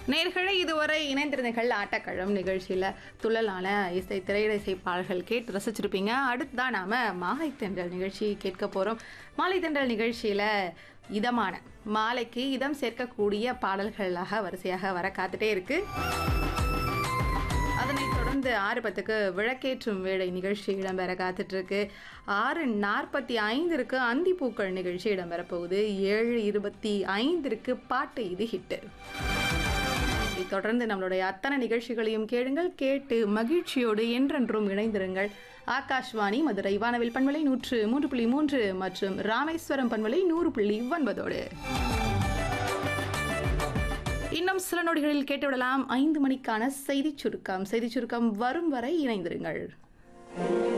நேர்களை இதுவரை இணைந்திருந்தீர்கள் ஆட்டக்கழம் நிகழ்ச்சியில் துள்ளலான இசை திரையிட இசை பாடல்கள் கேட்டு ரசிச்சிருப்பீங்க அடுத்ததான் நாம மாலை தென்றல் நிகழ்ச்சி கேட்க போகிறோம் மாலை தென்றல் நிகழ்ச்சியில் இதமான மாலைக்கு இதம் சேர்க்கக்கூடிய பாடல்களாக வரிசையாக வர காத்துட்டே இருக்கு அதனைத் தொடர்ந்து ஆறு பத்துக்கு விளக்கேற்றும் வேளை நிகழ்ச்சி இடம்பெற காத்துட்டு இருக்கு ஆறு நாற்பத்தி ஐந்திற்கு அந்திப்பூக்கள் நிகழ்ச்சி இடம்பெற போகுது ஏழு இருபத்தி ஐந்திற்கு பாட்டு இது ஹிட்டு இதைத் தொடர்ந்து நம்மளுடைய அத்தனை நிகழ்ச்சிகளையும் கேளுங்கள் கேட்டு மகிழ்ச்சியோடு என்றென்றும் இணைந்திருங்கள் ஆகாஷ்வாணி மதுரை வானவில் பண்பலை நூற்று மூன்று புள்ளி மூன்று மற்றும் ராமேஸ்வரம் பண்பலை நூறு புள்ளி ஒன்பதோடு இன்னும் சில நொடிகளில் கேட்டுவிடலாம் ஐந்து மணிக்கான செய்திச் சுருக்கம் செய்திச் சுருக்கம் வரும் வரை இணைந்திருங்கள்